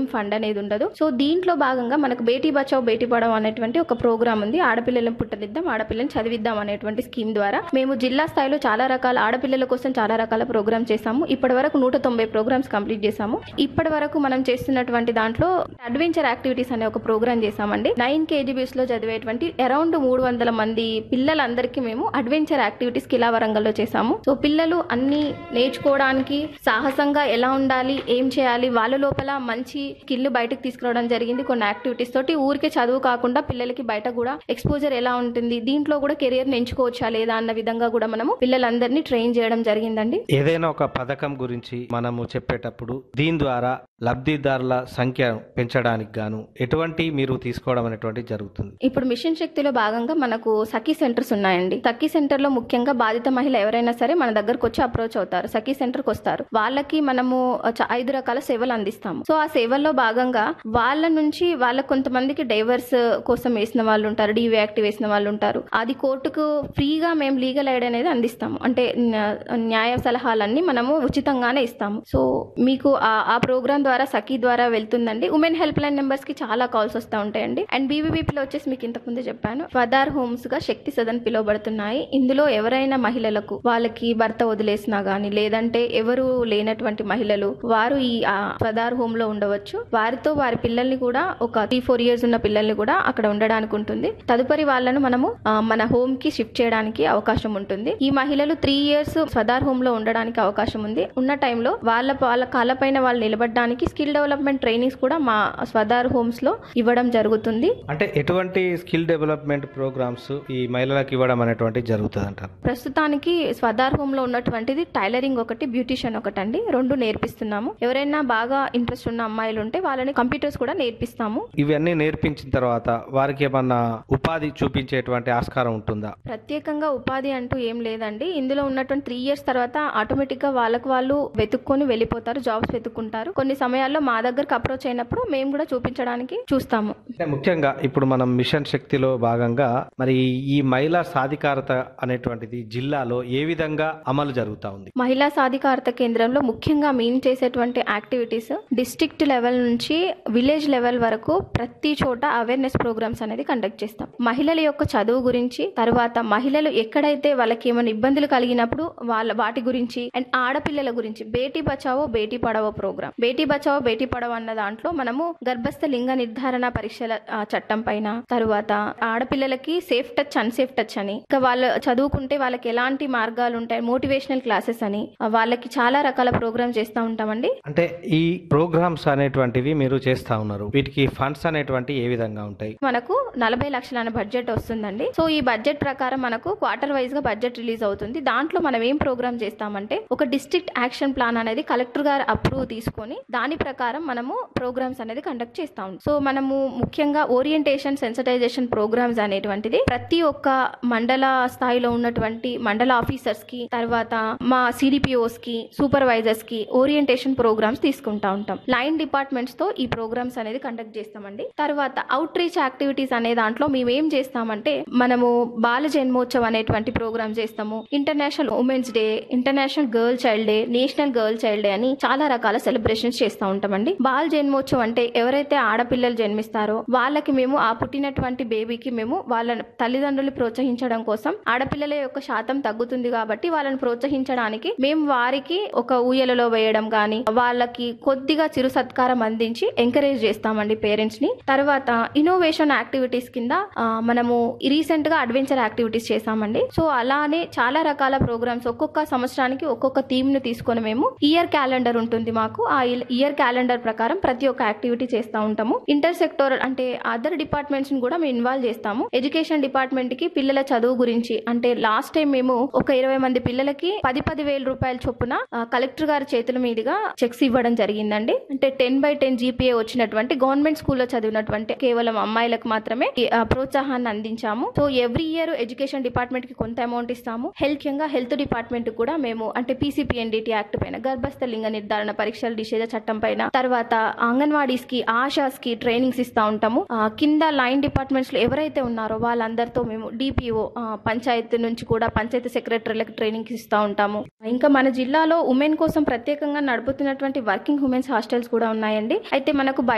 fund అనేది ఉండదు so దీంట్లో భాగంగా మనకు బేటీ బచావ్ బేటీ పడావ్ అనేటువంటి ఒక ప్రోగ్రామ్ ఉంది ఆడపిల్లలను పుట్టనిద్దాం ఆడపిల్లని చదివిద్దాం అనేటువంటి స్కీమ్ ద్వారా మేము జిల్లా స్థాయిలో చాలా రకాల ఆడపిల్లల కోసం చాలా రకాల ప్రోగ్రామ్ చేశాము ఇప్పటి వరకు నూట తొంభై ప్రోగ్రామ్స్ కంప్లీట్ చేశాము ఇప్పటి వరకు మనం చేస్తున్నటువంటి దాంట్లో అడ్వెంచర్ యాక్టివిటీస్ అనే ఒక ప్రోగ్రామ్ చేశామండి నైన్ కేజీబీస్ లో చదివేటువంటి అరౌండ్ మూడు వందల మంది పిల్లలందరికీ మేము అడ్వెంచర్ యాక్టివిటీస్ కిలా వరంగల్లో చేశాము సో పిల్లలు అన్ని నేర్చుకోవడానికి సాహసంగా ఎలా ఉండాలి ఏం చేయాలి వాళ్ళ లోపల మంచి స్కిల్ బయటకు తీసుకురావడం జరిగింది కొన్ని యాక్టివిటీస్ తోటి ఊరికే చదువు కాకుండా పిల్లలకి బయట కూడా ఎక్స్పోజర్ ఎలా ఉంటుంది దీంట్లో కూడా కెరియర్ ఎంచుకోవచ్చా లేదా అన్న విధంగా కూడా మనము పిల్లలందరినీ ట్రైన్ చేయడం జరిగిందండి ఏదైనా ఒక పథకం గురించి మనము చెప్పేటప్పుడు దీని ద్వారా లబ్ధిదారుల సంఖ్య పెంచడానికి గాను ఎటువంటి మీరు తీసుకోవడం అనేటువంటి జరుగుతుంది ఇప్పుడు మిషన్ శక్తిలో భాగంగా మనకు సఖీ సెంటర్స్ ఉన్నాయండి సఖీ సెంటర్ లో ముఖ్యంగా బాధిత మహిళ ఎవరైనా సరే మన దగ్గరకు వచ్చి అప్రోచ్ అవుతారు సఖీ సెంటర్ కి వస్తారు వాళ్ళకి మనము చ- ఐదు రకాల సేవలు అందిస్తాము సో ఆ సేవల్లో భాగంగా వాళ్ళ నుంచి వాళ్ళ కొంతమందికి డైవర్స్ కోసం వేసిన వాళ్ళు ఉంటారు డీవీ యాక్టివ్ వేసిన వాళ్ళు ఉంటారు అది కోర్టుకు ఫ్రీగా మేము లీగల్ ఎయిడ్ అనేది అందిస్తాము అంటే న్యా- న్యాయ సలహాలన్నీ మనము ఉచితంగానే ఇస్తాము సో మీకు ఆ- ఆ ప్రోగ్రామ్ ద్వారా సఖీ ద్వారా వెళ్తుందండి ఉమెన్ హెల్ప్ లైన్ నెంబర్స్ కి చాలా కాల్స్ వస్తూ ఉంటాయండి అండ్ బీబీబీపీలో వచ్చేసి మీకు ఇంతకు ముందే చెప్పాను ఫదార్ హోమ్స్ గా శక్తి సదన్ పిలువబడుతున్నాయి ఇందులో ఎవరైనా మహిళలకు వాళ్ళకి భర్త వదిలేసినా గానీ లేదంటే ఎవరు లేనటువంటి మహిళలు వారు ఈ ఆ, ఫదార్ హోమ్ లో ఉండవచ్చు వారితో వారి పిల్లల్ని కూడా ఒక త్రీ ఫోర్ ఇయర్స్ ఉన్న పిల్లల్ని కూడా అక్కడ ఉండడానికి ఉంటుంది తదుపరి వాళ్ళను మనము ఆ, మన హోమ్ కి షిఫ్ట్ చేయడానికి అవకాశం ఉంటుంది ఈ మహిళలు త్రీ ఇయర్స్ స్వదార్ హోమ్ లో ఉండడానికి అవకాశం ఉంది ఉన్న టైంలో వాళ్ళ వాళ్ళ కాళ్ళపైన వాళ్ళు నిలబడడానికి స్కిల్ డెవలప్మెంట్ ట్రైనింగ్స్ కూడా మా స్వదార్ హోమ్స్ లో ఇవ్వడం జరుగుతుంది అంటే ఎటువంటి స్కిల్ డెవలప్మెంట్ ప్రోగ్రామ్స్ ఈ మహిళలకు ఇవ్వడం అనేటువంటి జరుగుతుంది అంటారు ప్రస్తుతానికి స్వదార్ హోమ్ లో ఉన్నటువంటిది టైలరింగ్ ఒకటి బ్యూటిషియన్ ఒకటి అండి రెండు నేర్పిస్తున్నాము ఎవరైనా బాగా ఇంట్రెస్ట్ ఉన్న అమ్మాయిలు ఉంటే వాళ్ళని కంప్యూటర్స్ కూడా నేర్పిస్తాము ఇవన్నీ నేర్పించిన తర్వాత వారికి ఏమన్నా ఉపాధి చూపించేటువంటి ఆస్కారం ఉంటుందా ప్రత్యేకంగా ఉపాధి అంటూ ఏం లేదండి ఇందులో ఉన్నటువంటి త్రీ ఇయర్స్ తర్వాత ఆటోమేటిక్ గా వాళ్ళకు వాళ్ళు వెతుక్కొని వెళ్ళిపోతారు జాబ్స్ వెతుక్కుంటారు కొన్ని సమయాల్లో మా దగ్గరకు అప్రోచ్ అయినప్పుడు మేము కూడా చూపించడానికి చూస్తాము అంటే ముఖ్యంగా ఇప్పుడు మనం మిషన్ శక్తిలో భాగంగా మరి ఈ మహిళా సాధికారత అనేటువంటిది జిల్లాలో ఏ విధంగా అమలు జరుగుతా ఉంది మహిళా సాధికారత కేంద్రంలో ముఖ్యంగా మేము చేసేటువంటి యాక్టివిటీస్ డిస్ట్రిక్ట్ లెవెల్ నుంచి విలేజ్ లెవెల్ వరకు ప్రతి చోట అవేర్నెస్ ప్రోగ్రామ్స్ అనేది కండక్ట్ చేస్తాం మహిళల యొక్క చదువు గురించి తర్వాత మహిళలు ఎక్కడైతే వాళ్ళకి ఏమైనా ఇబ్బందులు కలిగినప్పుడు వాళ్ళ వాటి గురించి అండ్ ఆడపిల్లల గురించి బేటీ బచావో బేటీ పడవో ప్రోగ్రామ్ బేటీ బచావో బేటీ పడవో అన్న దాంట్లో మనము గర్భస్థ లింగ నిర్ధారణ పరీక్షల ఆ, చట్టం పైన తరువాత ఆడపిల్లలకి సేఫ్ టచ్ అన్సేఫ్ టచ్ అని ఇంకా వాళ్ళు చదువుకుంటే వాళ్ళకి ఎలాంటి మార్గాలు ఉంటాయి మోటివేషనల్ క్లాసెస్ అని ఆ, వాళ్ళకి చాలా రకాల ప్రోగ్రామ్ చేస్తూ ఉంటామండి అంటే ఈ ప్రోగ్రామ్స్ అనేటువంటివి మీరు చేస్తా ఉన్నారు వీటికి ఫండ్స్ అనేటువంటి ఏ విధంగా ఉంటాయి మనకు నలభై లక్షల బడ్జెట్ వస్తుందండి సో ఈ బడ్జెట్ ప్రకారం మనకు క్వార్టర్ వైజ్ గా బడ్జెట్ రిలీజ్ అవుతుంది దాంట్లో మనం ఏం ప్రోగ్రామ్ చేస్తామంటే ఒక డిస్ట్రిక్ట్ యాక్షన్ ప్లాన్ అనేది కలెక్టర్ గారు అప్రూవ్ తీసుకొని దాని ప్రకారం మనము ప్రోగ్రామ్స్ అనేది కండక్ట్ చేస్తా ఉంటాం సో మనము ముఖ్యంగా ఓరియంటేషన్ సెన్సిటైజేషన్ ప్రోగ్రామ్స్ అనేటువంటిది ప్రతి ఒక్క మండల స్థాయిలో ఉన్నటువంటి మండల ఆఫీసర్స్ కి తర్వాత మా సిడిపిఓస్ కి సూపర్వైజర్స్ కి ఓరియంటేషన్ ప్రోగ్రామ్స్ తీసుకుంటా ఉంటాం లైన్ డిపార్ట్మెంట్స్ తో ఈ ప్రోగ్రామ్స్ అనేది కండక్ట్ చేస్తామండి తర్వాత అవుట్ రీచ్ యాక్టివిటీస్ అనే దాంట్లో మేము ఏం చేస్తామంటే మనము బాల జన్మోత్సవ్ అనేటువంటి ప్రోగ్రామ్ చేస్తాము international women's day international girl child day national girl child day అని చాలా రకాల సెలబ్రేషన్స్ చేస్తూ ఉంటామండి బాల జన్మోత్సవం అంటే ఎవరైతే ఆడపిల్లలు జన్మిస్తారో వాళ్ళకి మేము ఆ పుట్టినటువంటి బేబీకి మేము వాళ్ళ తల్లిదండ్రులు ప్రోత్సహించడం కోసం ఆడపిల్లల యొక్క శాతం తగ్గుతుంది కాబట్టి వాళ్ళని ప్రోత్సహించడానికి మేము వారికి ఒక ఊయలలో వేయడం గాని వాళ్ళకి కొద్దిగా చిరు సత్కారం అందించి ఎంకరేజ్ చేస్తామండి పేరెంట్స్ ని తర్వాత ఇన్నోవేషన్ యాక్టివిటీస్ కింద ఆ, మనము రీసెంట్ గా అడ్వెంచర్ యాక్టివిటీస్ చేసామండి సో అలానే చాలా రకాల ప్రోగ్రామ్స్ ఒక్కొక్క సంవత్సరానికి ఒక్కొక్క థీమ్ ను తీసుకొని మేము ఇయర్ క్యాలెండర్ ఉంటుంది మాకు ఆ ఇయర్ క్యాలెండర్ ప్రకారం ప్రతి ఒక్క యాక్టివిటీ చేస్తూ ఉంటాము ఇంటర్ సెక్టర్ అంటే అదర్ డిపార్ట్మెంట్స్ ని కూడా మేము ఇన్వాల్వ్ చేస్తాము ఎడ్యుకేషన్ డిపార్ట్మెంట్ కి పిల్లల చదువు గురించి అంటే లాస్ట్ టైం మేము ఒక ఇరవై మంది పిల్లలకి పది పది వేల రూపాయల చొప్పున ఆ, కలెక్టర్ గారి చేతుల మీదుగా చెక్స్ ఇవ్వడం జరిగిందండి అంటే టెన్ బై టెన్ జీపీఏ వచ్చినటువంటి గవర్నమెంట్ స్కూల్లో చదివినటువంటి కేవలం అమ్మాయిలకు మాత్రమే ఈ, ఆ, ప్రోత్సాహాన్ని అందించాము so every year education department కి కొంత అమౌంట్ ఇస్తాము హెల్త్ ముఖ్యంగా హెల్త్ డిపార్ట్మెంట్ కూడా మేము అంటే పీసీపీఎన్డిటి యాక్ట్ పైన గర్భస్థ లింగ నిర్ధారణ పరీక్షల నిషేధ చట్టం పైన తర్వాత అంగన్వాడీస్ కి ఆశాస్ కి ట్రైనింగ్స్ ఇస్తా ఉంటాము ఆ, కింద లైన్ డిపార్ట్మెంట్స్ లో ఎవరైతే ఉన్నారో వాళ్ళందరితో మేము డిపిఓ పంచాయతీ నుంచి కూడా పంచాయతీ సెక్రటరీలకు ట్రైనింగ్ ఇస్తా ఉంటాము ఇంకా మన జిల్లాలో ఉమెన్ కోసం ప్రత్యేకంగా నడుపుతున్నటువంటి వర్కింగ్ ఉమెన్స్ హాస్టల్స్ కూడా ఉన్నాయండి అయితే మనకు